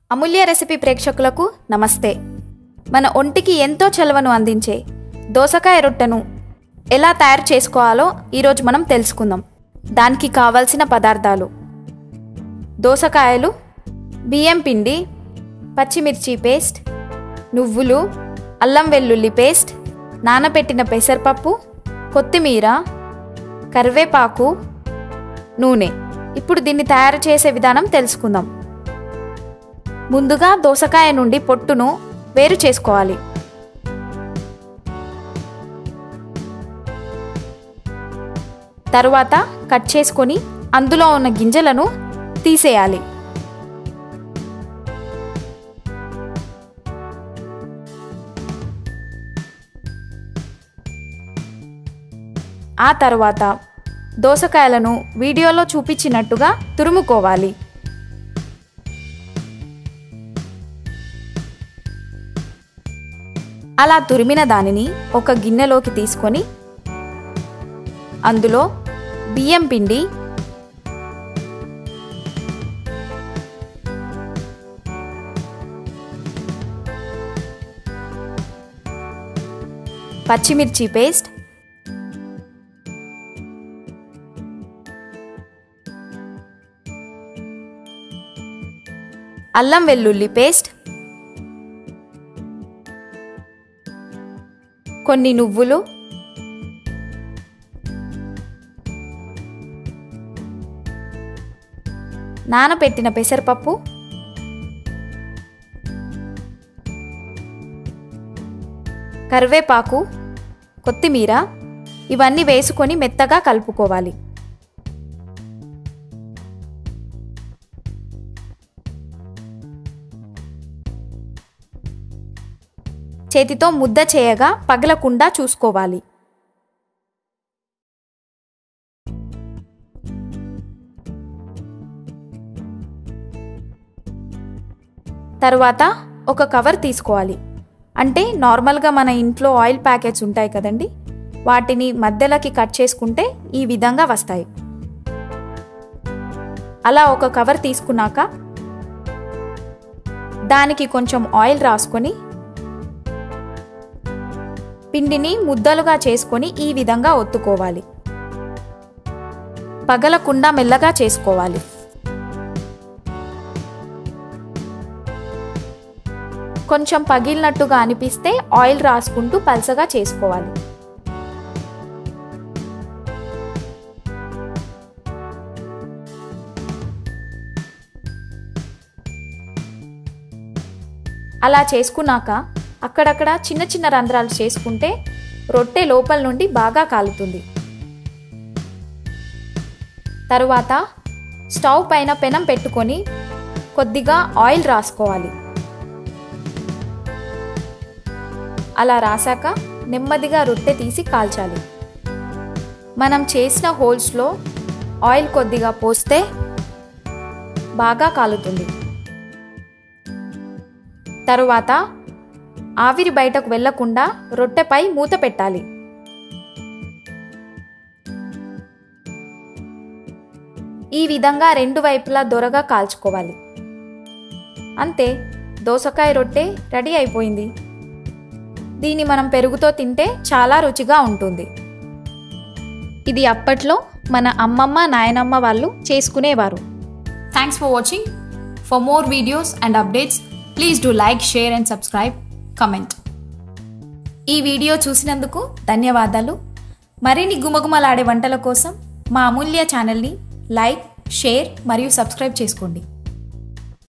అమూల్య recipe ప్రేక్షకులకు నమస్తే మన ఒంటికి ఎంతో చలవను అందించే దోసకాయ రొట్టెను ఎలా తయారు చేసుకోవాలో ఈరోజు మనం తెలుసుకుందాం దానికి కావలసిన పదార్థాలు దోసకాయలు బియ్యం పిండి పచ్చిమిర్చి పేస్ట్ నువ్వులు అల్లం వెల్లుల్లి పేస్ట్ నానబెట్టిన పెసరపప్పు కొత్తిమీర కరివేపాకు నూనె ఇప్పుడు దీన్ని తయారు చేసే విధానం తెలుసుకుందాం ముందుగా దోసకాయ నుండి పొట్టును వేరు చేసుకోవాలి తరువాత కట్ చేసుకొని అందులో ఉన్న గింజలను తీసేయాలి ఆ తర్వాత దోసకాయలను వీడియోలో చూపించినట్టుగా తురుముకోవాలి అలా తురిమిన దానిని ఒక గిన్నెలోకి తీసుకొని అందులో బియ్యం పిండి పచ్చిమిర్చి పేస్ట్ అల్లం వెల్లుల్లి పేస్ట్ కొన్ని నువ్వులు నానబెట్టిన పెసరపప్పు కరివేపాకు కొత్తిమీర ఇవన్నీ వేసుకొని మెత్తగా కలుపుకోవాలి చేతితో ముద్ద చేయగా పగలకుండా చూసుకోవాలి తరువాత ఒక కవర్ తీసుకోవాలి అంటే నార్మల్గా మన ఇంట్లో ఆయిల్ ప్యాకెట్స్ ఉంటాయి కదండి వాటిని మధ్యలోకి కట్ చేసుకుంటే ఈ విధంగా వస్తాయి అలా ఒక కవర్ తీసుకున్నాక దానికి కొంచెం ఆయిల్ రాసుకొని పిండిని ముద్దలుగా చేసుకొని ఈ విధంగా ఒత్తుకోవాలి పగలకుండా మెల్లగా చేసుకోవాలి కొంచెం పగిలినట్టుగా అనిపిస్తే ఆయిల్ రాసుకుంటూ పలసగా చేసుకోవాలి అలా చేసుకున్నాక అక్కడక్కడ చిన్న చిన్న రంధ్రాలు చేసుకుంటే రొట్టె లోపల నుండి బాగా కాలుతుంది తరువాత స్టవ్ పైన పెనం పెట్టుకొని కొద్దిగా ఆయిల్ రాసుకోవాలి అలా రాసాక నెమ్మదిగా రొట్టె తీసి కాల్చాలి మనం చేసిన హోల్స్లో ఆయిల్ కొద్దిగా పోస్తే బాగా కాలుతుంది తరువాత ఆవిరి బయటకు వెళ్లకుండా రొట్టెపై మూత పెట్టాలి ఈ విధంగా రెండు వైపులా దొరగా కాల్చుకోవాలి అంతే దోసకాయ రొట్టె రెడీ అయిపోయింది దీన్ని మనం పెరుగుతో తింటే చాలా రుచిగా ఉంటుంది ఇది అప్పట్లో మన అమ్మమ్మ నాయనమ్మ వాళ్ళు చేసుకునేవారు thanks for watching for more videos and updates please do like share and subscribe comment ఈ వీడియో చూసినందుకు ధన్యవాదాలు మరిన్ని గుమగుమలాడే వంటల కోసం మా అమూల్య ఛానల్ని లైక్ షేర్ మరియు సబ్స్క్రైబ్ చేసుకోండి